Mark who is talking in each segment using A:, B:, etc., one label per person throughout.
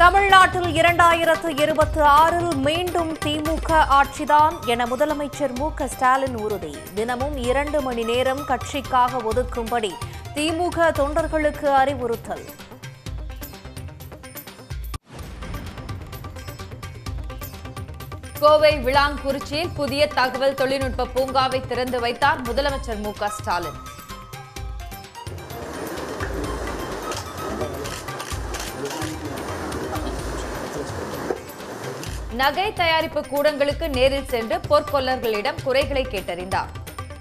A: தமிழ்நாட்டில் இரண்டாயிரத்து இருபத்தி ஆறில் மீண்டும் திமுக ஆட்சிதான் என முதலமைச்சர் மு க ஸ்டாலின் உறுதி தினமும் இரண்டு மணி நேரம் கட்சிக்காக ஒதுக்கும்படி திமுக தொண்டர்களுக்கு அறிவுறுத்தல்
B: கோவை விளாங்குறிச்சியில் புதிய தகவல் தொழில்நுட்ப பூங்காவை திறந்து வைத்தார் முதலமைச்சர் மு க ஸ்டாலின் நகை தயாரிப்பு கூடங்களுக்கு நேரில் சென்று பொற்கொல்லர்களிடம் குறைகளை கேட்டறிந்தார்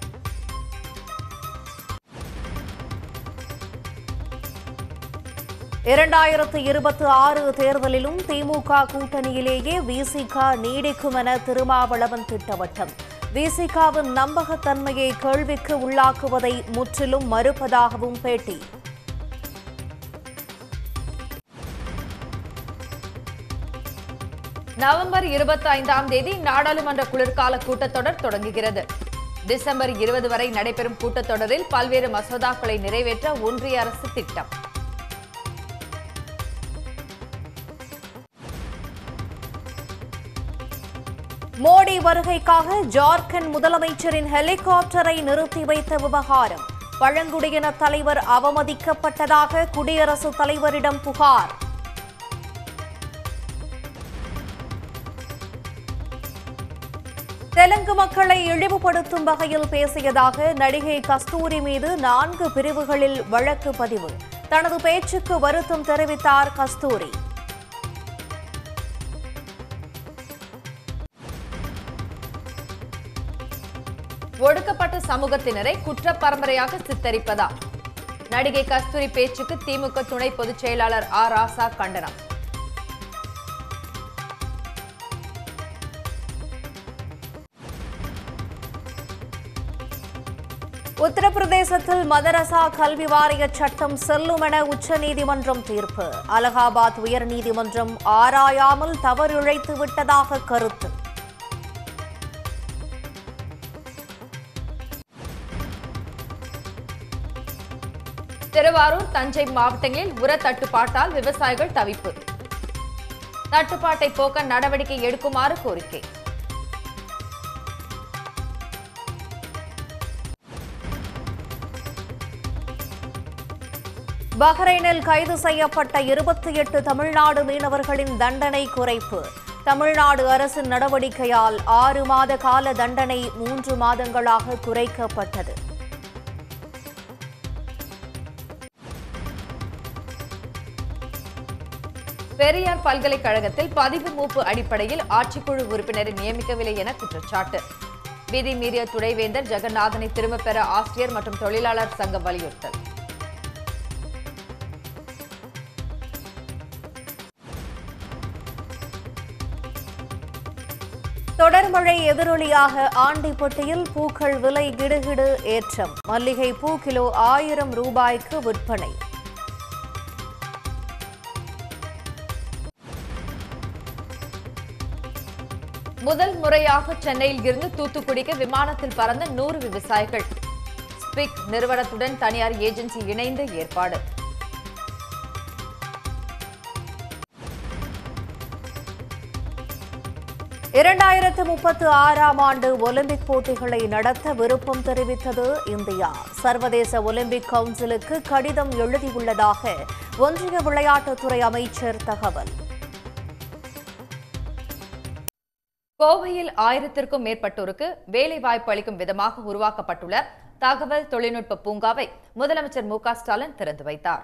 A: இரண்டாயிரத்து இருபத்தி ஆறு தேர்தலிலும் திமுக கூட்டணியிலேயே விசிக நீடிக்கும் என திருமாவளவன் திட்டவட்டம் விசிகாவின் நம்பகத்தன்மையை கேள்விக்கு உள்ளாக்குவதை முற்றிலும் மறுப்பதாகவும் பேட்டி
B: நவம்பர் இருபத்தி ஐந்தாம் தேதி நாடாளுமன்ற குளிர்கால கூட்டத்தொடர் தொடங்குகிறது டிசம்பர் இருபது வரை நடைபெறும் கூட்டத்தொடரில் பல்வேறு மசோதாக்களை நிறைவேற்ற ஒன்றிய அரசு திட்டம்
A: மோடி வருகைக்காக ஜார்க்கண்ட் முதலமைச்சரின் ஹெலிகாப்டரை நிறுத்தி வைத்த விவகாரம் பழங்குடியின தலைவர் அவமதிக்கப்பட்டதாக குடியரசுத் தலைவரிடம் புகார் தெலுங்கு மக்களை இழிவுபடுத்தும் வகையில் பேசியதாக நடிகை கஸ்தூரி மீது நான்கு பிரிவுகளில் வழக்கு பதிவு தனது பேச்சுக்கு வருத்தம் தெரிவித்தார் கஸ்தூரி
B: ஒடுக்கப்பட்ட சமூகத்தினரை குற்ற பரம்பரையாக சித்தரிப்பதா நடிகை கஸ்தூரி பேச்சுக்கு திமுக துணை பொதுச் செயலாளர் ஆ ராசா கண்டனம்
A: உத்தரப்பிரதேசத்தில் மதரசா கல்வி வாரிய சட்டம் செல்லும் என உச்சநீதிமன்றம் தீர்ப்பு அலகாபாத் உயர்நீதிமன்றம் ஆராயாமல் தவறிழைத்து விட்டதாக கருத்து
B: திருவாரூர் தஞ்சை மாவட்டங்களில் உர தட்டுப்பாட்டால் விவசாயிகள் தவிப்பு தட்டுப்பாட்டை போக்க நடவடிக்கை எடுக்குமாறு கோரிக்கை
A: பஹ்ரைனில் கைது செய்யப்பட்ட இருபத்தி எட்டு தமிழ்நாடு மீனவர்களின் தண்டனை குறைப்பு தமிழ்நாடு அரசின் நடவடிக்கையால் ஆறு மாத கால தண்டனை மூன்று மாதங்களாக குறைக்கப்பட்டது
B: பெரியார் பல்கலைக்கழகத்தில் பதிவு மூப்பு அடிப்படையில் ஆட்சிக்குழு உறுப்பினரை நியமிக்கவில்லை என குற்றச்சாட்டு விதி மீறிய துணைவேந்தர் ஜெகநாதனை திரும்பப் பெற ஆசிரியர் மற்றும் தொழிலாளர் சங்கம் வலியுறுத்தல்
A: தொடர் மழை எதிரொலியாக ஆண்டிப்பட்டியில் பூக்கள் விலை கிடுகிடு ஏற்றம் மல்லிகை பூ கிலோ ஆயிரம் ரூபாய்க்கு விற்பனை
B: முதல் முறையாக சென்னையில் இருந்து தூத்துக்குடிக்கு விமானத்தில் பறந்த நூறு விவசாயிகள் ஸ்பிக் நிறுவனத்துடன் தனியார் ஏஜென்சி இணைந்து ஏற்பாடு
A: இரண்டாயிரத்து முப்பத்து ஆறாம் ஆண்டு ஒலிம்பிக் போட்டிகளை நடத்த விருப்பம் தெரிவித்தது இந்தியா சர்வதேச ஒலிம்பிக் கவுன்சிலுக்கு கடிதம் எழுதியுள்ளதாக ஒன்றிய விளையாட்டுத்துறை அமைச்சர் தகவல்
B: கோவையில் ஆயிரத்திற்கும் மேற்பட்டோருக்கு வேலை வாய்ப்பு அளிக்கும் விதமாக உருவாக்கப்பட்டுள்ள தகவல் தொழில்நுட்ப பூங்காவை முதலமைச்சர் மு க ஸ்டாலின் திறந்து வைத்தார்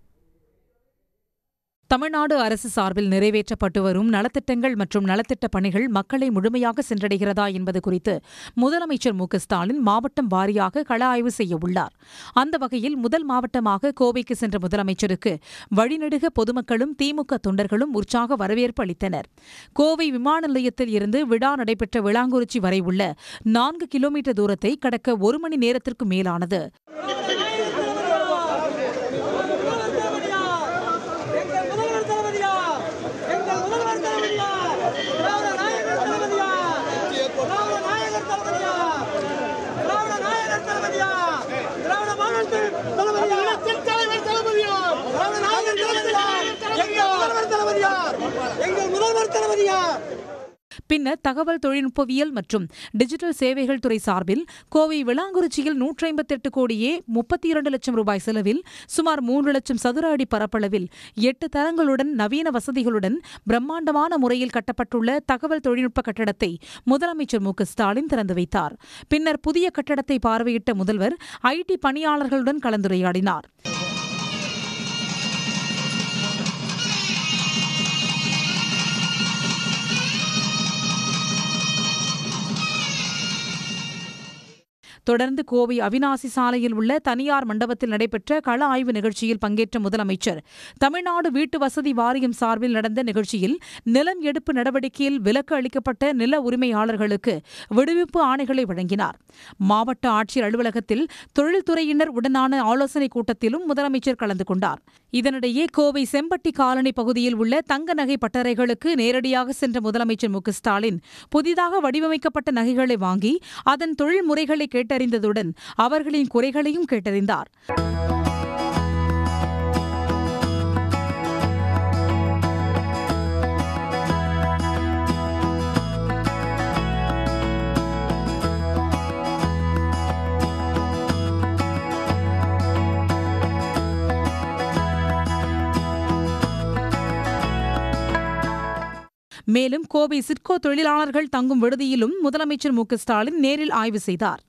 C: தமிழ்நாடு அரசு சார்பில் நிறைவேற்றப்பட்டு வரும் நலத்திட்டங்கள் மற்றும் நலத்திட்ட பணிகள் மக்களை முழுமையாக சென்றடைகிறதா என்பது குறித்து முதலமைச்சர் மு க ஸ்டாலின் மாவட்டம் வாரியாக கள ஆய்வு செய்ய உள்ளார் அந்த வகையில் முதல் மாவட்டமாக கோவைக்கு சென்ற முதலமைச்சருக்கு வழிநெடுக பொதுமக்களும் திமுக தொண்டர்களும் உற்சாக வரவேற்பு அளித்தனர் கோவை விமான நிலையத்தில் இருந்து விழா நடைபெற்ற விளாங்குறிச்சி வரை உள்ள நான்கு கிலோமீட்டர் தூரத்தை கடக்க ஒரு மணி நேரத்திற்கு மேலானது
D: எங்கள் முதல்வர் தளபதியா எங்கள் முதல்வர் தளபதியா திராவிட நாயகர் தளபதியா திராவிட நாயகர் தளபதியா திராவிட நாயகர் தளபதியா திராவிட மாநிலத்தின் தளபதியா தலைவர் தளபதியா திராவிட நாயகர் தளபதியா எங்கள் முதல்வர் தளபதியா
C: பின்னர் தகவல் தொழில்நுட்பவியல் மற்றும் டிஜிட்டல் சேவைகள் துறை சார்பில் கோவை விளாங்குறிச்சியில் நூற்றி ஐம்பத்தெட்டு கோடியே முப்பத்தி இரண்டு லட்சம் ரூபாய் செலவில் சுமார் மூன்று லட்சம் சதுர அடி பரப்பளவில் எட்டு தரங்களுடன் நவீன வசதிகளுடன் பிரம்மாண்டமான முறையில் கட்டப்பட்டுள்ள தகவல் தொழில்நுட்ப கட்டடத்தை முதலமைச்சர் மு க ஸ்டாலின் திறந்து வைத்தார் பின்னர் புதிய கட்டடத்தை பார்வையிட்ட முதல்வர் ஐடி பணியாளர்களுடன் கலந்துரையாடினார் தொடர்ந்து கோவை அவினாசி சாலையில் உள்ள தனியார் மண்டபத்தில் நடைபெற்ற கள ஆய்வு நிகழ்ச்சியில் பங்கேற்ற முதலமைச்சர் தமிழ்நாடு வீட்டு வசதி வாரியம் சார்பில் நடந்த நிகழ்ச்சியில் நிலம் எடுப்பு நடவடிக்கையில் விலக்கு அளிக்கப்பட்ட நில உரிமையாளர்களுக்கு விடுவிப்பு ஆணைகளை வழங்கினார் மாவட்ட ஆட்சியர் அலுவலகத்தில் தொழில்துறையினர் உடனான ஆலோசனைக் கூட்டத்திலும் முதலமைச்சர் கலந்து கொண்டார் இதனிடையே கோவை செம்பட்டி காலனி பகுதியில் உள்ள தங்க நகை பட்டறைகளுக்கு நேரடியாக சென்ற முதலமைச்சர் மு க ஸ்டாலின் புதிதாக வடிவமைக்கப்பட்ட நகைகளை வாங்கி அதன் தொழில் முறைகளை கேட்டறிந்ததுடன் அவர்களின் குறைகளையும் கேட்டறிந்தார் மேலும் கோவை சிட்கோ தொழிலாளர்கள் தங்கும் விடுதியிலும் முதலமைச்சர் மு க ஸ்டாலின் நேரில் ஆய்வு செய்தார்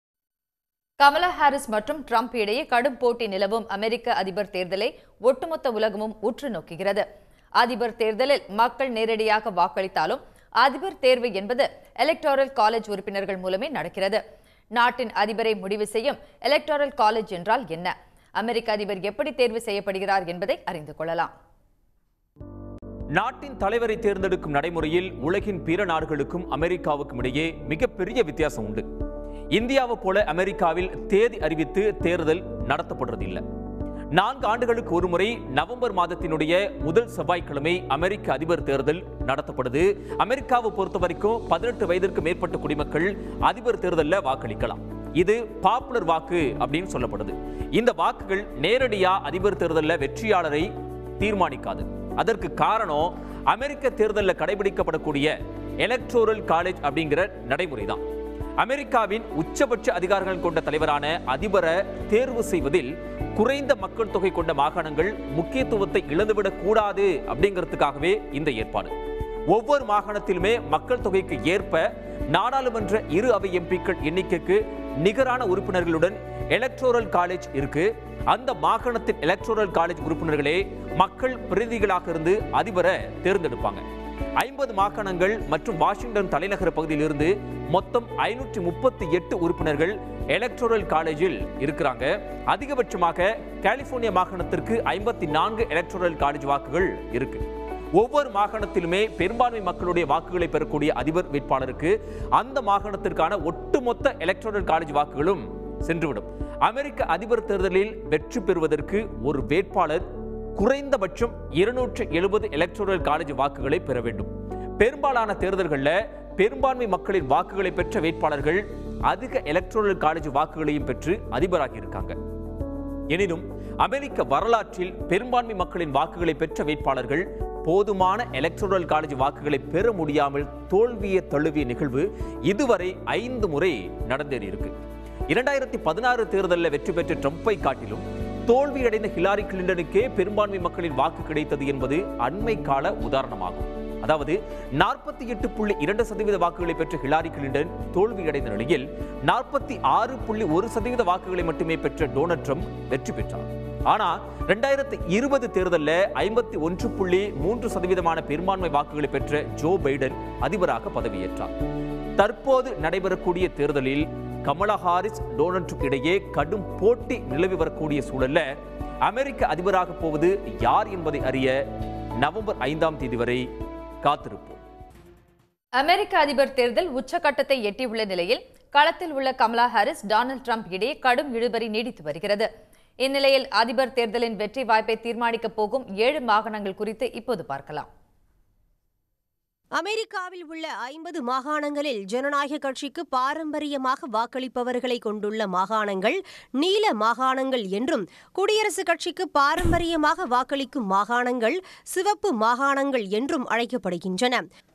B: கமலா ஹாரிஸ் மற்றும் ட்ரம்ப் இடையே கடும் போட்டி நிலவும் அமெரிக்க அதிபர் தேர்தலை ஒட்டுமொத்த உலகமும் உற்று நோக்குகிறது அதிபர் தேர்தலில் மக்கள் நேரடியாக வாக்களித்தாலும் அதிபர் தேர்வு என்பது எலக்டோரல் காலேஜ் உறுப்பினர்கள் மூலமே நடக்கிறது நாட்டின் அதிபரை முடிவு செய்யும் எலக்டோரல் காலேஜ் என்றால் என்ன அமெரிக்க அதிபர் எப்படி தேர்வு செய்யப்படுகிறார் என்பதை அறிந்து கொள்ளலாம்
E: நாட்டின் தலைவரை தேர்ந்தெடுக்கும் நடைமுறையில் உலகின் பிற நாடுகளுக்கும் அமெரிக்காவுக்கும் இடையே மிகப்பெரிய வித்தியாசம் உண்டு இந்தியாவை போல அமெரிக்காவில் தேதி அறிவித்து தேர்தல் நடத்தப்படுறதில்லை நான்கு ஆண்டுகளுக்கு ஒருமுறை நவம்பர் மாதத்தினுடைய முதல் செவ்வாய்க்கிழமை அமெரிக்க அதிபர் தேர்தல் நடத்தப்படுது அமெரிக்காவை பொறுத்த வரைக்கும் பதினெட்டு வயதிற்கு மேற்பட்ட குடிமக்கள் அதிபர் தேர்தலில் வாக்களிக்கலாம் இது பாப்புலர் வாக்கு அப்படின்னு சொல்லப்படுது இந்த வாக்குகள் நேரடியா அதிபர் தேர்தலில் வெற்றியாளரை தீர்மானிக்காது அதற்கு காரணம் அமெரிக்க தேர்தலில் கடைபிடிக்கப்படக்கூடிய எலக்ட்ரோரல் காலேஜ் அப்படிங்கிற நடைமுறை தான் அமெரிக்காவின் உச்சபட்ச அதிகாரங்கள் கொண்ட தலைவரான அதிபரை தேர்வு செய்வதில் குறைந்த மக்கள் தொகை கொண்ட மாகாணங்கள் முக்கியத்துவத்தை இழந்துவிடக் கூடாது அப்படிங்கிறதுக்காகவே இந்த ஏற்பாடு ஒவ்வொரு மாகாணத்திலுமே மக்கள் தொகைக்கு ஏற்ப நாடாளுமன்ற இரு அவை எம்பிக்கள் எண்ணிக்கைக்கு நிகரான உறுப்பினர்களுடன் எலக்ட்ரோரல் காலேஜ் இருக்கு அந்த மாகாணத்தின் எலக்ட்ரோரல் காலேஜ் உறுப்பினர்களே மக்கள் பிரதிநிதிகளாக இருந்து அதிபரை தேர்ந்தெடுப்பாங்க ஐம்பது மாகாணங்கள் மற்றும் வாஷிங்டன் தலைநகர பகுதியிலிருந்து மொத்தம் ஐநூற்றி முப்பத்தி எட்டு உறுப்பினர்கள் எலக்ட்ரோரல் காலேஜில் இருக்கிறாங்க அதிகபட்சமாக கலிபோர்னியா மாகாணத்திற்கு ஐம்பத்தி நான்கு எலக்ட்ரோரல் காலேஜ் வாக்குகள் இருக்கு ஒவ்வொரு மாகாணத்திலுமே பெரும்பான்மை மக்களுடைய வாக்குகளை பெறக்கூடிய அதிபர் வேட்பாளருக்கு அந்த மாகாணத்திற்கான ஒட்டுமொத்த எலக்ட்ரோரல் காலேஜ் வாக்குகளும் சென்றுவிடும் அமெரிக்க அதிபர் தேர்தலில் வெற்றி பெறுவதற்கு ஒரு வேட்பாளர் குறைந்தபட்சம் இருநூற்று எழுபது எலக்ட்ரோரல் காலேஜ் வாக்குகளை பெற வேண்டும் பெரும்பாலான தேர்தல்களில் பெரும்பான்மை மக்களின் வாக்குகளை பெற்ற வேட்பாளர்கள் அதிக எலக்ட்ரோரல் காலேஜ் வாக்குகளையும் பெற்று அதிபராகி இருக்காங்க எனினும் அமெரிக்க வரலாற்றில் பெரும்பான்மை மக்களின் வாக்குகளை பெற்ற வேட்பாளர்கள் போதுமான எலக்ட்ரோரல் காலேஜ் வாக்குகளை பெற முடியாமல் தோல்வியை தழுவிய நிகழ்வு இதுவரை ஐந்து முறை நடந்தேறியிருக்கு இரண்டாயிரத்தி பதினாறு தேர்தலில் வெற்றி பெற்ற ட்ரம்பை காட்டிலும் தோல்வியடைந்த ஹிலாரி கிளிண்டனுக்கே பெரும்பான்மை மக்களின் வாக்கு கிடைத்தது என்பது அண்மை கால உதாரணமாகும் அதாவது நாற்பத்தி எட்டு புள்ளி இரண்டு சதவீத வாக்குகளை பெற்ற ஹிலாரி கிளிண்டன் தோல்வியடைந்த நிலையில் நாற்பத்தி ஆறு புள்ளி ஒரு சதவீத வாக்குகளை மட்டுமே பெற்ற டொனால்ட் ட்ரம்ப் வெற்றி பெற்றார் ஆனா ரெண்டாயிரத்தி இருபது தேர்தலில் ஐம்பத்தி ஒன்று புள்ளி மூன்று சதவீதமான பெரும்பான்மை வாக்குகளை பெற்ற ஜோ பைடன் அதிபராக பதவியேற்றார் தற்போது நடைபெறக்கூடிய தேர்தலில் கமலா ஹாரிஸ் டொனால்ட் ட்ரம்ப் இடையே கடும் போட்டி நிலவி வரக்கூடிய சூழல்ல அமெரிக்க அதிபராக போவது யார் என்பதை அறிய நவம்பர் ஐந்தாம் தேதி வரை காத்திருப்போம்
B: அமெரிக்க அதிபர் தேர்தல் உச்சகட்டத்தை எட்டியுள்ள நிலையில் களத்தில் உள்ள கமலா ஹாரிஸ் டொனால்ட் ட்ரம்ப் இடையே கடும் இழுபறி நீடித்து வருகிறது இந்நிலையில் அதிபர் தேர்தலின் வெற்றி வாய்ப்பை தீர்மானிக்கப் போகும் ஏழு மாகாணங்கள் குறித்து இப்போது பார்க்கலாம்
F: அமெரிக்காவில் உள்ள ஐம்பது மாகாணங்களில் ஜனநாயக கட்சிக்கு பாரம்பரியமாக வாக்களிப்பவர்களை கொண்டுள்ள மாகாணங்கள் நீல மாகாணங்கள் என்றும் குடியரசுக் கட்சிக்கு பாரம்பரியமாக வாக்களிக்கும் மாகாணங்கள் சிவப்பு மாகாணங்கள் என்றும் அழைக்கப்படுகின்றன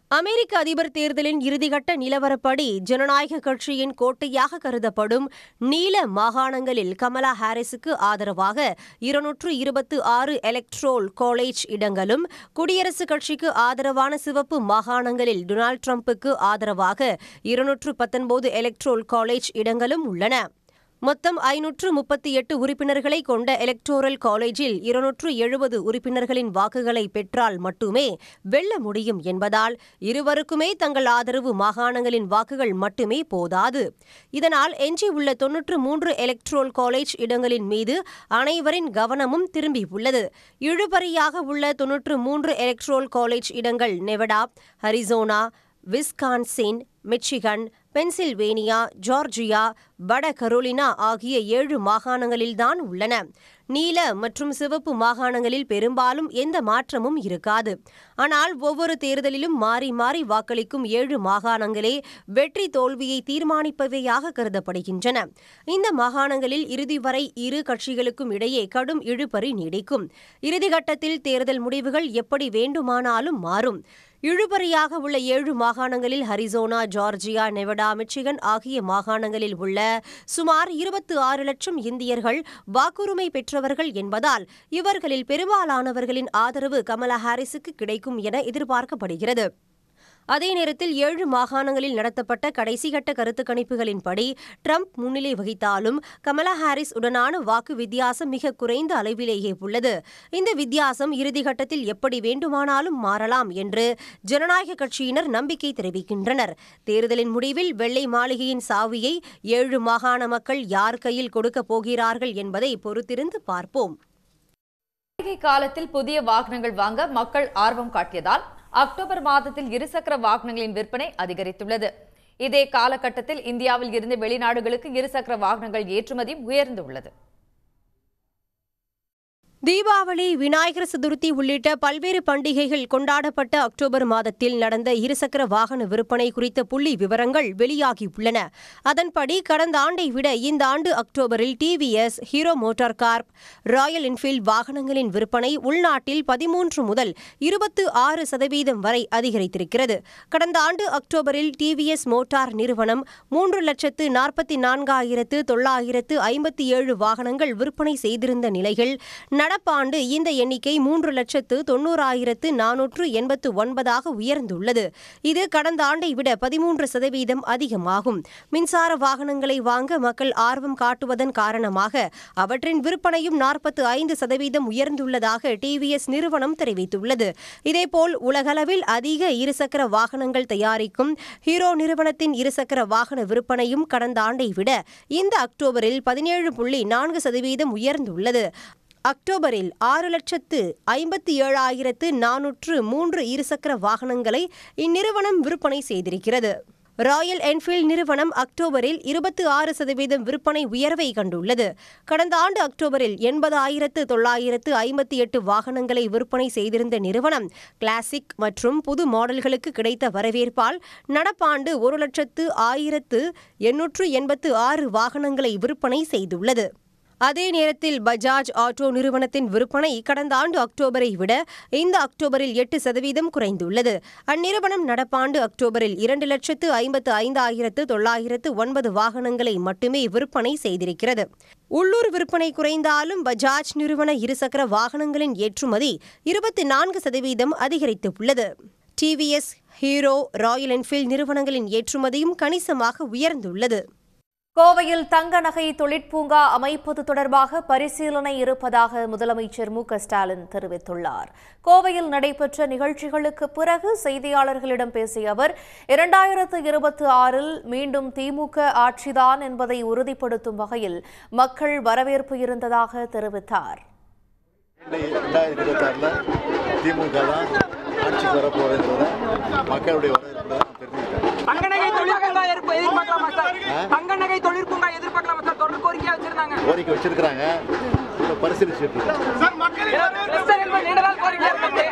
F: அமெரிக்க அதிபர் தேர்தலின் இறுதிக்கட்ட நிலவரப்படி ஜனநாயக கட்சியின் கோட்டையாக கருதப்படும் நீல மாகாணங்களில் கமலா ஹாரிஸுக்கு ஆதரவாக இருநூற்று இருபத்து ஆறு எலக்ட்ரோல் காலேஜ் இடங்களும் குடியரசுக் கட்சிக்கு ஆதரவான சிவப்பு மாகாணங்களில் டொனால்ட் ட்ரம்புக்கு ஆதரவாக இருநூற்று பத்தொன்பது எலக்ட்ரோல் காலேஜ் இடங்களும் உள்ளன மொத்தம் ஐநூற்று முப்பத்தி எட்டு உறுப்பினர்களை கொண்ட எலக்டோரல் காலேஜில் இருநூற்று எழுபது உறுப்பினர்களின் வாக்குகளை பெற்றால் மட்டுமே வெல்ல முடியும் என்பதால் இருவருக்குமே தங்கள் ஆதரவு மாகாணங்களின் வாக்குகள் மட்டுமே போதாது இதனால் எஞ்சியுள்ள தொன்னூற்று மூன்று எலக்ட்ரோல் காலேஜ் இடங்களின் மீது அனைவரின் கவனமும் திரும்பியுள்ளது இழுபறியாக உள்ள தொன்னூற்று மூன்று எலக்ட்ரோல் காலேஜ் இடங்கள் Nevada Arizona Wisconsin Michigan Pennsylvania Georgia வட கரோலினா ஆகிய ஏழு மாகாணங்களில்தான் உள்ளன நீல மற்றும் சிவப்பு மாகாணங்களில் பெரும்பாலும் எந்த மாற்றமும் இருக்காது ஆனால் ஒவ்வொரு தேர்தலிலும் மாறி மாறி வாக்களிக்கும் ஏழு மாகாணங்களே வெற்றி தோல்வியை தீர்மானிப்பவையாக கருதப்படுகின்றன இந்த மாகாணங்களில் இறுதி வரை இரு கட்சிகளுக்கும் இடையே கடும் இழுபறி நீடிக்கும் இறுதிக்கட்டத்தில் தேர்தல் முடிவுகள் எப்படி வேண்டுமானாலும் மாறும் இழுபறியாக உள்ள ஏழு மாகாணங்களில் ஹரிசோனா ஜார்ஜியா நெவடா மிச்சிகன் ஆகிய மாகாணங்களில் உள்ள சுமார் இருபத்து ஆறு லட்சம் இந்தியர்கள் வாக்குரிமை பெற்றவர்கள் என்பதால் இவர்களில் பெரும்பாலானவர்களின் ஆதரவு கமலா ஹாரிஸுக்கு கிடைக்கும் என எதிர்பார்க்கப்படுகிறது அதே நேரத்தில் ஏழு மாகாணங்களில் நடத்தப்பட்ட கடைசி கட்ட கருத்து கணிப்புகளின்படி ட்ரம்ப் முன்னிலை வகித்தாலும் கமலா ஹாரிஸ் உடனான வாக்கு வித்தியாசம் மிக குறைந்த அளவிலேயே உள்ளது இந்த வித்தியாசம் இறுதிக்கட்டத்தில் எப்படி வேண்டுமானாலும் மாறலாம் என்று ஜனநாயக கட்சியினர் நம்பிக்கை தெரிவிக்கின்றனர் தேர்தலின் முடிவில் வெள்ளை மாளிகையின் சாவியை ஏழு மாகாண மக்கள் யார் கையில் கொடுக்கப் போகிறார்கள் என்பதை பொறுத்திருந்து பார்ப்போம்
B: பண்டிகை காலத்தில் புதிய வாகனங்கள் வாங்க மக்கள் ஆர்வம் காட்டியதால் அக்டோபர் மாதத்தில் இருசக்கர வாகனங்களின் விற்பனை அதிகரித்துள்ளது இதே காலகட்டத்தில் இந்தியாவில் இருந்து வெளிநாடுகளுக்கு இருசக்கர வாகனங்கள் ஏற்றுமதியும் உயர்ந்துள்ளது
F: தீபாவளி விநாயகர் சதுர்த்தி உள்ளிட்ட பல்வேறு பண்டிகைகள் கொண்டாடப்பட்ட அக்டோபர் மாதத்தில் நடந்த இருசக்கர வாகன விற்பனை குறித்த புள்ளி விவரங்கள் வெளியாகியுள்ளன அதன்படி கடந்த ஆண்டை விட இந்த ஆண்டு அக்டோபரில் TVS Hero Motor Corp Royal Enfield வாகனங்களின் விற்பனை உள்நாட்டில் பதிமூன்று முதல் இருபத்து ஆறு சதவீதம் வரை அதிகரித்திருக்கிறது கடந்த ஆண்டு அக்டோபரில் டிவிஎஸ் மோட்டார் நிறுவனம் மூன்று லட்சத்து நாற்பத்தி நான்காயிரத்து தொள்ளாயிரத்து ஐம்பத்தி ஏழு வாகனங்கள் விற்பனை செய்திருந்த நிலையில் நடப்பாண்டு இந்த எண்ணிக்கை மூன்று லட்சத்து தொண்ணூறாயிரத்து நானூற்று எண்பத்து ஒன்பதாக உயர்ந்துள்ளது இது கடந்த ஆண்டை விட பதிமூன்று சதவீதம் அதிகமாகும் மின்சார வாகனங்களை வாங்க மக்கள் ஆர்வம் காட்டுவதன் காரணமாக அவற்றின் விற்பனையும் நாற்பத்து ஐந்து சதவீதம் உயர்ந்துள்ளதாக டிவிஎஸ் நிறுவனம் தெரிவித்துள்ளது இதேபோல் உலகளவில் அதிக இருசக்கர வாகனங்கள் தயாரிக்கும் ஹீரோ நிறுவனத்தின் இருசக்கர வாகன விற்பனையும் கடந்த ஆண்டை விட இந்த அக்டோபரில் பதினேழு புள்ளி நான்கு சதவீதம் உயர்ந்துள்ளது அக்டோபரில் ஆறு லட்சத்து ஐம்பத்தி ஏழாயிரத்து நானூற்று மூன்று இருசக்கர வாகனங்களை இந்நிறுவனம் விற்பனை செய்திருக்கிறது ராயல் என்ஃபீல்ட் நிறுவனம் அக்டோபரில் இருபத்தி ஆறு சதவீதம் விற்பனை உயர்வை கண்டுள்ளது கடந்த ஆண்டு அக்டோபரில் எண்பதாயிரத்து தொள்ளாயிரத்து ஐம்பத்தி எட்டு வாகனங்களை விற்பனை செய்திருந்த நிறுவனம் கிளாசிக் மற்றும் புது மாடல்களுக்கு கிடைத்த வரவேற்பால் நடப்பாண்டு ஒரு லட்சத்து ஆயிரத்து எண்ணூற்று எண்பத்து ஆறு வாகனங்களை விற்பனை செய்துள்ளது அதே நேரத்தில் பஜாஜ் ஆட்டோ நிறுவனத்தின் விற்பனை கடந்த ஆண்டு அக்டோபரை விட இந்த அக்டோபரில் எட்டு சதவீதம் குறைந்துள்ளது அந்நிறுவனம் நடப்பாண்டு அக்டோபரில் இரண்டு லட்சத்து ஐம்பத்து ஐந்தாயிரத்து தொள்ளாயிரத்து ஒன்பது வாகனங்களை மட்டுமே விற்பனை செய்திருக்கிறது உள்ளூர் விற்பனை குறைந்தாலும் பஜாஜ் நிறுவன இருசக்கர வாகனங்களின் ஏற்றுமதி இருபத்தி நான்கு சதவீதம் அதிகரித்துள்ளது டிவிஎஸ் ஹீரோ ராயல் என்ஃபீல்ட் நிறுவனங்களின் ஏற்றுமதியும் கணிசமாக உயர்ந்துள்ளது
A: கோவையில் தங்க நகை தொழிற்பூங்கா அமைப்பது தொடர்பாக பரிசீலனை இருப்பதாக முதலமைச்சர் மு க ஸ்டாலின் தெரிவித்துள்ளார் கோவையில் நடைபெற்ற நிகழ்ச்சிகளுக்கு பிறகு செய்தியாளர்களிடம் பேசிய அவர் இரண்டாயிரத்து இருபத்தி ஆறில் மீண்டும் திமுக ஆட்சிதான் என்பதை உறுதிப்படுத்தும் வகையில் மக்கள் வரவேற்பு இருந்ததாக தெரிவித்தார்
G: ரெண்டாயிரத்தி இருபத்தாறில் திமுக தான் ஆட்சிக்கு வரப்போகிறத மக்களுடைய வரவேற்பு தான் நான் தெரிஞ்சுக்கிட்டேன்
D: தங்கநகை தொழிற்பூங்கா எதிர்ப்பு- எதிர்பார்க்கலாமா சார் தங்கநகை தொழிற்பூங்கா எதிர்பார்க்கலாமா சார் தொடர் கோரிக்கையா வச்சிருந்தாங்க
G: கோரிக்கை வச்சிருக்கிறாங்க இப்போ பரிசீலிச்சுட்டு இருக்கோம்
D: பிரஸ் என்பது நீண்ட நாள் கோரிக்கையா இருந்தது.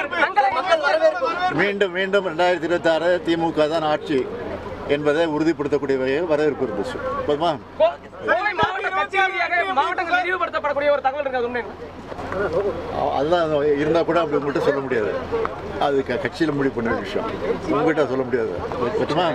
D: தங்கநகை-
G: மீண்டும் மீண்டும் ரெண்டாயிரத்தி இருபத்தாறு திமுக தான் ஆட்சி என்பதை உறுதிப்படுத்தக்கூடிய வகையில் வரவேற்பு இருந்துச்சு போதுமா
D: கோவை மாவட்ட கட்சி ரீதியாக மாவட்டங்கள் விரிவுபடுத்தப்படக்கூடிய ஒரு தகவல் இருக்கு அது உண்மை
G: அதுதான் இருந்தால் கூட அப்படி உங்கள்கிட்ட சொல்ல முடியாது அது க கட்சியில் முடிவு பண்ண விஷயம் உங்கள்கிட்ட சொல்ல முடியாது பറ്റുமா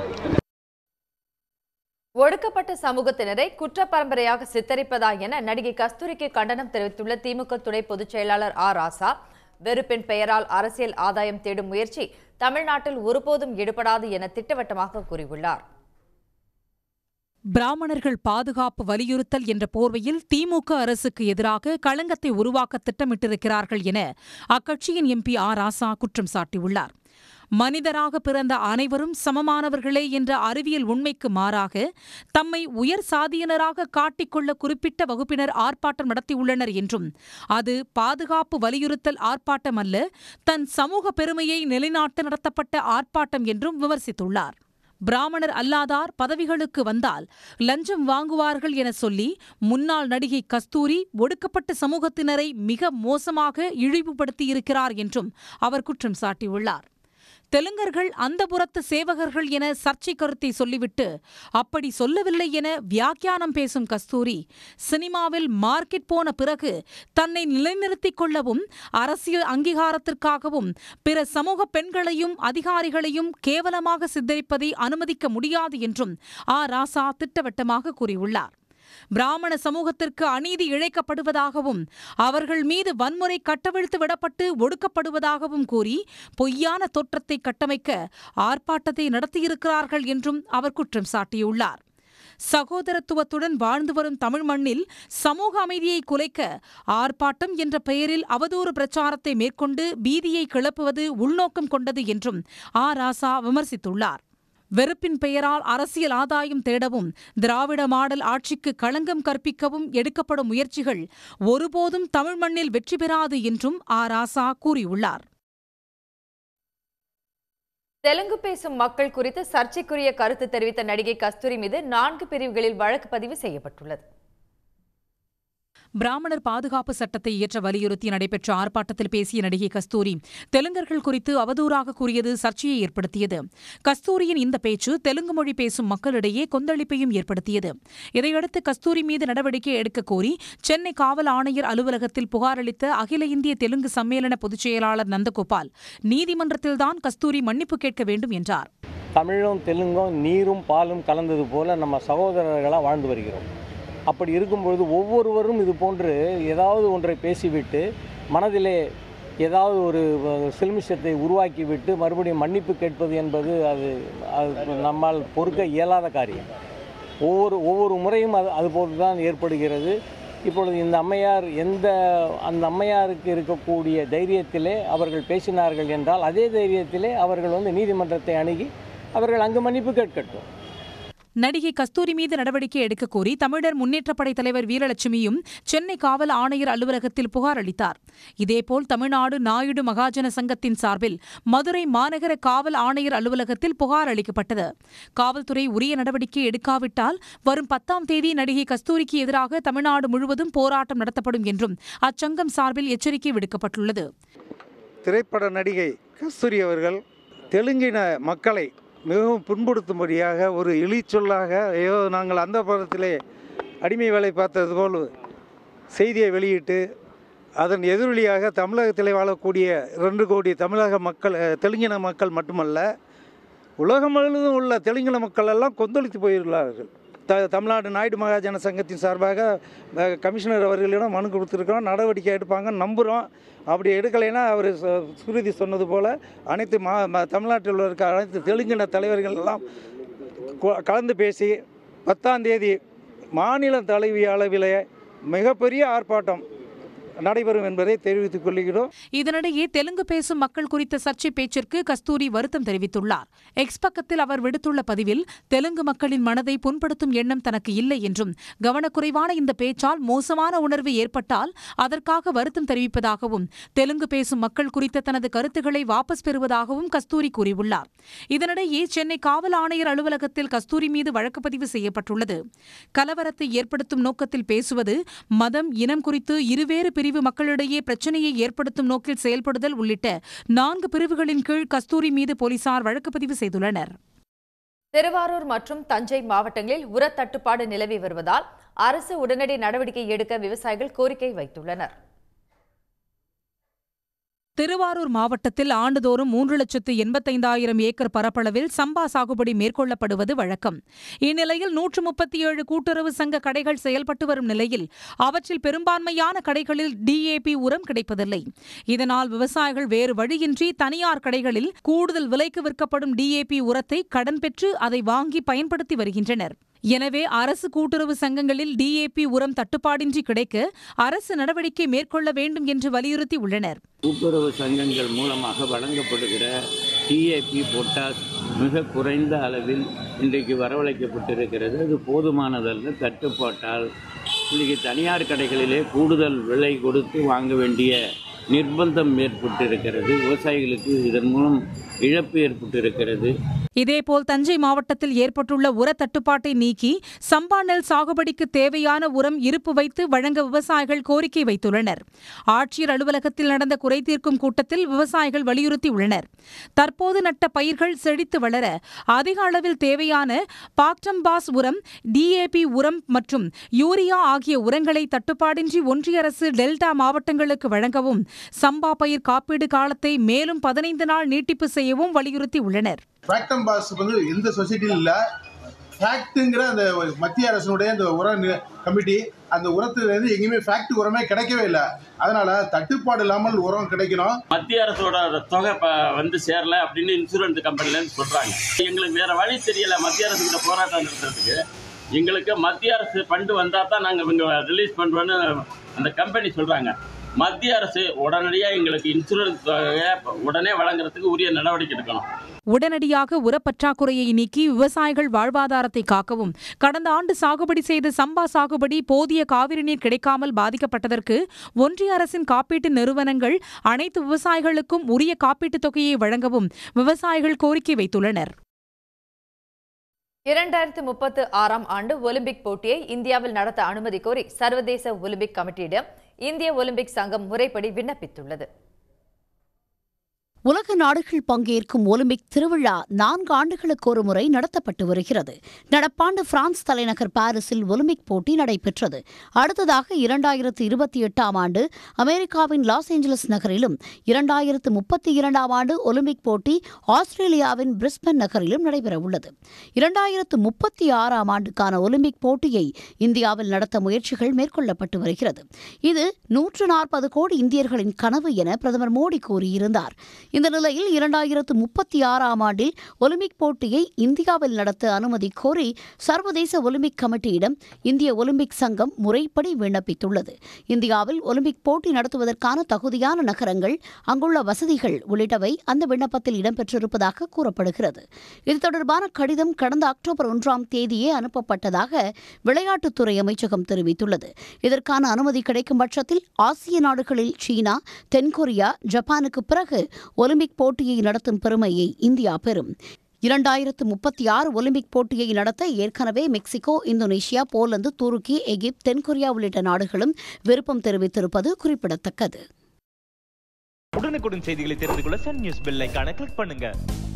B: ஒடுக்கப்பட்ட சமூகத்தினரை குற்ற பரம்பரையாக சித்தரிப்பதா என நடிகை கஸ்தூரிக்கு கண்டனம் தெரிவித்துள்ள திமுக துணை பொதுச் செயலாளர் ஆர் ராசா வெறுப்பின் பெயரால் அரசியல் ஆதாயம் தேடும் முயற்சி தமிழ்நாட்டில் ஒருபோதும் ஈடுபடாது என திட்டவட்டமாக கூறியுள்ளார்
C: பிராமணர்கள் பாதுகாப்பு வலியுறுத்தல் என்ற போர்வையில் திமுக அரசுக்கு எதிராக களங்கத்தை உருவாக்க திட்டமிட்டிருக்கிறார்கள் என அக்கட்சியின் எம்பி ஆர் ராசா குற்றம் சாட்டியுள்ளார் மனிதராக பிறந்த அனைவரும் சமமானவர்களே என்ற அறிவியல் உண்மைக்கு மாறாக தம்மை உயர் சாதியினராக காட்டிக்கொள்ள குறிப்பிட்ட வகுப்பினர் ஆர்ப்பாட்டம் நடத்தியுள்ளனர் என்றும் அது பாதுகாப்பு வலியுறுத்தல் ஆர்ப்பாட்டம் அல்ல தன் சமூக பெருமையை நிலைநாட்ட நடத்தப்பட்ட ஆர்ப்பாட்டம் என்றும் விமர்சித்துள்ளார் பிராமணர் அல்லாதார் பதவிகளுக்கு வந்தால் லஞ்சம் வாங்குவார்கள் என சொல்லி முன்னாள் நடிகை கஸ்தூரி ஒடுக்கப்பட்ட சமூகத்தினரை மிக மோசமாக இழிவுபடுத்தியிருக்கிறார் என்றும் அவர் குற்றம் சாட்டியுள்ளார் தெலுங்கர்கள் அந்த புறத்து சேவகர்கள் என சர்ச்சை கருத்தை சொல்லிவிட்டு அப்படி சொல்லவில்லை என வியாக்கியானம் பேசும் கஸ்தூரி சினிமாவில் மார்க்கெட் போன பிறகு தன்னை நிலைநிறுத்திக் கொள்ளவும் அரசியல் அங்கீகாரத்திற்காகவும் பிற சமூக பெண்களையும் அதிகாரிகளையும் கேவலமாக சித்தரிப்பதை அனுமதிக்க முடியாது என்றும் ஆ ராசா திட்டவட்டமாக கூறியுள்ளார் பிராமண சமூகத்திற்கு அநீதி இழைக்கப்படுவதாகவும் அவர்கள் மீது வன்முறை கட்டவிழ்த்து விடப்பட்டு ஒடுக்கப்படுவதாகவும் கூறி பொய்யான தோற்றத்தை கட்டமைக்க ஆர்ப்பாட்டத்தை நடத்தியிருக்கிறார்கள் என்றும் அவர் குற்றம் சாட்டியுள்ளார் சகோதரத்துவத்துடன் வாழ்ந்து வரும் தமிழ் மண்ணில் சமூக அமைதியை குலைக்க ஆர்ப்பாட்டம் என்ற பெயரில் அவதூறு பிரச்சாரத்தை மேற்கொண்டு பீதியை கிளப்புவது உள்நோக்கம் கொண்டது என்றும் ஆ ராசா விமர்சித்துள்ளார் வெறுப்பின் பெயரால் அரசியல் ஆதாயம் தேடவும் திராவிட மாடல் ஆட்சிக்கு களங்கம் கற்பிக்கவும் எடுக்கப்படும் முயற்சிகள் ஒருபோதும் தமிழ் மண்ணில் வெற்றி பெறாது என்றும் ஆ ராசா கூறியுள்ளார்
B: தெலுங்கு பேசும் மக்கள் குறித்து சர்ச்சைக்குரிய கருத்து தெரிவித்த நடிகை கஸ்தூரி மீது நான்கு பிரிவுகளில் வழக்கு பதிவு செய்யப்பட்டுள்ளது
C: பிராமணர் பாதுகாப்பு சட்டத்தை இயற்ற வலியுறுத்தி நடைபெற்ற ஆர்ப்பாட்டத்தில் பேசிய நடிகை கஸ்தூரி தெலுங்கர்கள் குறித்து அவதூறாக கூறியது சர்ச்சையை ஏற்படுத்தியது கஸ்தூரியின் இந்த பேச்சு தெலுங்கு மொழி பேசும் மக்களிடையே கொந்தளிப்பையும் ஏற்படுத்தியது இதையடுத்து கஸ்தூரி மீது நடவடிக்கை எடுக்க கோரி சென்னை காவல் ஆணையர் அலுவலகத்தில் புகார் அளித்த அகில இந்திய தெலுங்கு சம்மேளன பொதுச் செயலாளர் நந்தகோபால் நீதிமன்றத்தில்தான் கஸ்தூரி மன்னிப்பு கேட்க வேண்டும் என்றார்
H: தமிழும் தெலுங்கும் நீரும் பாலும் கலந்தது போல நம்ம சகோதரர்களாக வாழ்ந்து வருகிறோம் அப்படி இருக்கும்பொழுது ஒவ்வொருவரும் இது போன்று ஏதாவது ஒன்றை பேசிவிட்டு மனதிலே ஏதாவது ஒரு சில்மிஷத்தை உருவாக்கிவிட்டு மறுபடியும் மன்னிப்பு கேட்பது என்பது அது அது நம்மால் பொறுக்க இயலாத காரியம் ஒவ்வொரு ஒவ்வொரு முறையும் அது அதுபோன்று தான் ஏற்படுகிறது இப்பொழுது இந்த அம்மையார் எந்த அந்த அம்மையாருக்கு இருக்கக்கூடிய தைரியத்திலே அவர்கள் பேசினார்கள் என்றால் அதே தைரியத்திலே அவர்கள் வந்து நீதிமன்றத்தை அணுகி அவர்கள் அங்கு மன்னிப்பு கேட்கட்டும்
C: நடிகை கஸ்தூரி மீது நடவடிக்கை எடுக்க கோரி தமிழர் முன்னேற்றப்படை தலைவர் வீரலட்சுமியும் சென்னை காவல் ஆணையர் அலுவலகத்தில் புகார் அளித்தார் இதேபோல் தமிழ்நாடு நாயுடு மகாஜன சங்கத்தின் சார்பில் மதுரை மாநகர காவல் ஆணையர் அலுவலகத்தில் புகார் அளிக்கப்பட்டது காவல்துறை உரிய நடவடிக்கை எடுக்காவிட்டால் வரும் பத்தாம் தேதி நடிகை கஸ்தூரிக்கு எதிராக தமிழ்நாடு முழுவதும் போராட்டம் நடத்தப்படும் என்றும் அச்சங்கம் சார்பில் எச்சரிக்கை விடுக்கப்பட்டுள்ளது
I: திரைப்பட நடிகை கஸ்தூரி அவர்கள் தெலுங்கின மக்களை மிகவும் புண்படுத்தும்படியாக ஒரு இழிச்சொல்லாக ஏதோ நாங்கள் அந்த படத்திலே அடிமை வேலை பார்த்தது போல் செய்தியை வெளியிட்டு அதன் எதிரொலியாக தமிழகத்திலே வாழக்கூடிய ரெண்டு கோடி தமிழக மக்கள் அஹ், தெலுங்கின மக்கள் மட்டுமல்ல உலகம் முழுவதும் உள்ள தெலுங்கின மக்கள் எல்லாம் கொந்தளித்து போயுள்ளார்கள் த தமிழ்நாடு நாயுடு மகாஜன சங்கத்தின் சார்பாக அஹ், கமிஷனர் அவர்களிடம் மனு கொடுத்துருக்கோம் நடவடிக்கை எடுப்பாங்க நம்புகிறோம் அப்படி எடுக்கலைன்னா அவர் சு- சுருதி சொன்னது போல் அனைத்து மா ம- தமிழ்நாட்டில் உள்ள இருக்க அனைத்து தெலுங்கின தலைவர்கள் எல்லாம் கொ- கலந்து பேசி பத்தாம் தேதி மாநில தலைவி அளவிலே மிகப்பெரிய ஆர்ப்பாட்டம் நடைபெறும் என்பதை தெரிவித்துக் கொள்கிறோம்
C: இதனிடையே தெலுங்கு பேசும் மக்கள் குறித்த சர்ச்சை பேச்சிற்கு கஸ்தூரி வருத்தம் தெரிவித்துள்ளார் எக்ஸ் பக்கத்தில் அவர் விடுத்துள்ள பதிவில் தெலுங்கு மக்களின் மனதை புண்படுத்தும் எண்ணம் தனக்கு இல்லை என்றும் கவனக்குறைவான இந்த பேச்சால் மோசமான உணர்வு ஏற்பட்டால் அதற்காக வருத்தம் தெரிவிப்பதாகவும் தெலுங்கு பேசும் மக்கள் குறித்த தனது கருத்துக்களை வாபஸ் பெறுவதாகவும் கஸ்தூரி கூறியுள்ளார் இதனிடையே சென்னை காவல் ஆணையர் அலுவலகத்தில் கஸ்தூரி மீது வழக்கு பதிவு செய்யப்பட்டுள்ளது கலவரத்தை ஏற்படுத்தும் நோக்கத்தில் பேசுவது மதம் இனம் குறித்து இருவேறு பிரிவு மக்களிடையே பிரச்சனையை ஏற்படுத்தும் நோக்கில் செயல்படுதல் உள்ளிட்ட நான்கு பிரிவுகளின் கீழ் கஸ்தூரி மீது போலீசார் வழக்கு பதிவு செய்துள்ளனர்
B: திருவாரூர் மற்றும் தஞ்சை மாவட்டங்களில் உர தட்டுப்பாடு நிலவி வருவதால் அரசு உடனடி நடவடிக்கை எடுக்க விவசாயிகள் கோரிக்கை வைத்துள்ளனர்
C: திருவாரூர் மாவட்டத்தில் ஆண்டுதோறும் மூன்று லட்சத்து எண்பத்தைந்தாயிரம் ஏக்கர் பரப்பளவில் சம்பா சாகுபடி மேற்கொள்ளப்படுவது வழக்கம் இந்நிலையில் நூற்று முப்பத்தி ஏழு கூட்டுறவு சங்க கடைகள் செயல்பட்டு வரும் நிலையில் அவற்றில் பெரும்பான்மையான கடைகளில் டிஏபி உரம் கிடைப்பதில்லை இதனால் விவசாயிகள் வேறு வழியின்றி தனியார் கடைகளில் கூடுதல் விலைக்கு விற்கப்படும் டிஏபி உரத்தை கடன் பெற்று அதை வாங்கி பயன்படுத்தி வருகின்றனர் எனவே அரசு கூட்டுறவு சங்கங்களில் டிஏபி உரம் தட்டுப்பாடின்றி கிடைக்க அரசு நடவடிக்கை மேற்கொள்ள வேண்டும் என்று வலியுறுத்தி உள்ளனர்
J: கூட்டுறவு சங்கங்கள் மூலமாக வழங்கப்படுகிற டிஏபி பொட்டாஸ் மிக குறைந்த அளவில் இன்றைக்கு வரவழைக்கப்பட்டிருக்கிறது அது போதுமானதல்ல தட்டுப்பாட்டால் இன்றைக்கு தனியார் கடைகளிலே கூடுதல் விலை கொடுத்து வாங்க வேண்டிய நிர்பந்தம் ஏற்பட்டிருக்கிறது விவசாயிகளுக்கு இதன் மூலம் இழப்பு ஏற்பட்டிருக்கிறது
C: இதேபோல் தஞ்சை மாவட்டத்தில் ஏற்பட்டுள்ள உர தட்டுப்பாட்டை நீக்கி சம்பா நெல் சாகுபடிக்கு தேவையான உரம் இருப்பு வைத்து வழங்க விவசாயிகள் கோரிக்கை வைத்துள்ளனர் ஆட்சியர் அலுவலகத்தில் நடந்த குறைதீர்க்கும் கூட்டத்தில் விவசாயிகள் வலியுறுத்தியுள்ளனர் தற்போது நட்ட பயிர்கள் செழித்து வளர அதிக அளவில் தேவையான பாக்டம்பாஸ் உரம் டிஏபி உரம் மற்றும் யூரியா ஆகிய உரங்களை தட்டுப்பாடின்றி ஒன்றிய அரசு டெல்டா மாவட்டங்களுக்கு வழங்கவும் சம்பா பயிர் காப்பீடு காலத்தை மேலும் பதினைந்து நாள் நீட்டிப்பு செய்யவும் வலியுறுத்தியுள்ளனர்
K: ஃபேக்டம் பாஸ் வந்து எந்த சொசைட்டியும் இல்லை ஃபேக்ட்டுங்கிற அந்த மத்திய அரசினுடைய அந்த உர நி- கமிட்டி அந்த உரத்துலேருந்து எங்கேயுமே ஃபேக்ட் உரமே கிடைக்கவே இல்லை அதனால தட்டுப்பாடு இல்லாமல் உரம் கிடைக்கணும்
J: மத்திய அரசோட தொகை ப- வந்து சேரல அப்படின்னு இன்சூரன்ஸ் கம்பெனிலேருந்து சொல்கிறாங்க எங்களுக்கு வேற வழி தெரியல மத்திய அரசு கிட்ட போராட்டம் நடத்துறதுக்கு எங்களுக்கு மத்திய அரசு ஃபண்டு வந்தால் தான் நாங்கள் இவங்க ரிலீஸ் பண்ணுறோன்னு அந்த கம்பெனி சொல்கிறாங்க மத்திய அரசு உடனடியாக எங்களுக்கு இன்சூரன்ஸ் தொகையை உடனே வழங்குறதுக்கு உரிய நடவடிக்கை எடுக்கணும்
C: உடனடியாக உரப்பற்றாக்குறையை நீக்கி விவசாயிகள் வாழ்வாதாரத்தை காக்கவும் கடந்த ஆண்டு சாகுபடி செய்த சம்பா சாகுபடி போதிய காவிரி நீர் கிடைக்காமல் பாதிக்கப்பட்டதற்கு ஒன்றிய அரசின் காப்பீட்டு நிறுவனங்கள் அனைத்து விவசாயிகளுக்கும் உரிய காப்பீட்டுத் தொகையை வழங்கவும் விவசாயிகள் கோரிக்கை வைத்துள்ளனர்
B: இரண்டாயிரத்து முப்பத்து ஆறாம் ஆண்டு ஒலிம்பிக் போட்டியை இந்தியாவில் நடத்த அனுமதி கோரி சர்வதேச ஒலிம்பிக் கமிட்டியிடம் இந்திய ஒலிம்பிக் சங்கம் முறைப்படி விண்ணப்பித்துள்ளது
L: உலக நாடுகள் பங்கேற்கும் ஒலிம்பிக் திருவிழா நான்கு ஆண்டுகளுக்கு ஒரு முறை நடத்தப்பட்டு வருகிறது நடப்பாண்டு பிரான்ஸ் தலைநகர் பாரிஸில் ஒலிம்பிக் போட்டி நடைபெற்றது அடுத்ததாக இரண்டாயிரத்து இருபத்தி எட்டாம் ஆண்டு அமெரிக்காவின் லாஸ் ஏஞ்சலஸ் நகரிலும் இரண்டாயிரத்து முப்பத்தி இரண்டாம் ஆண்டு ஒலிம்பிக் போட்டி ஆஸ்திரேலியாவின் பிரிஸ்பன் நகரிலும் நடைபெறவுள்ளது இரண்டாயிரத்து முப்பத்தி ஆறாம் ஆண்டுக்கான ஒலிம்பிக் போட்டியை இந்தியாவில் நடத்த முயற்சிகள் மேற்கொள்ளப்பட்டு வருகிறது இது நூற்று நாற்பது கோடி இந்தியர்களின் கனவு என பிரதமர் மோடி கூறியிருந்தார் இந்த நிலையில் இரண்டாயிரத்து முப்பத்தி ஆறாம் ஆண்டில் ஒலிம்பிக் போட்டியை இந்தியாவில் நடத்த அனுமதி கோரி சர்வதேச ஒலிம்பிக் கமிட்டியிடம் இந்திய ஒலிம்பிக் சங்கம் முறைப்படி விண்ணப்பித்துள்ளது இந்தியாவில் ஒலிம்பிக் போட்டி நடத்துவதற்கான தகுதியான நகரங்கள் அங்குள்ள வசதிகள் உள்ளிட்டவை அந்த விண்ணப்பத்தில் இடம்பெற்றிருப்பதாக கூறப்படுகிறது இது தொடர்பான கடிதம் கடந்த அக்டோபர் ஒன்றாம் தேதியே அனுப்பப்பட்டதாக விளையாட்டுத்துறை அமைச்சகம் தெரிவித்துள்ளது இதற்கான அனுமதி கிடைக்கும் பட்சத்தில் ஆசிய நாடுகளில் சீனா தென்கொரியா ஜப்பானுக்கு பிறகு ஒலிம்பிக் போட்டியை நடத்தும் பெருமையை இந்தியா பெறும் இரண்டாயிரத்து முப்பத்தி ஆறு ஒலிம்பிக் போட்டியை நடத்த ஏற்கனவே மெக்சிகோ இந்தோனேஷியா போலந்து துருக்கி எகிப்து தென்கொரியா உள்ளிட்ட நாடுகளும் விருப்பம் தெரிவித்திருப்பது குறிப்பிடத்தக்கது
M: உடனுக்குடன் செய்திகளை தெரிந்து கொள்ள சன் நியூஸ் பெல் ஐகானை கிளிக் பண்ணுங்க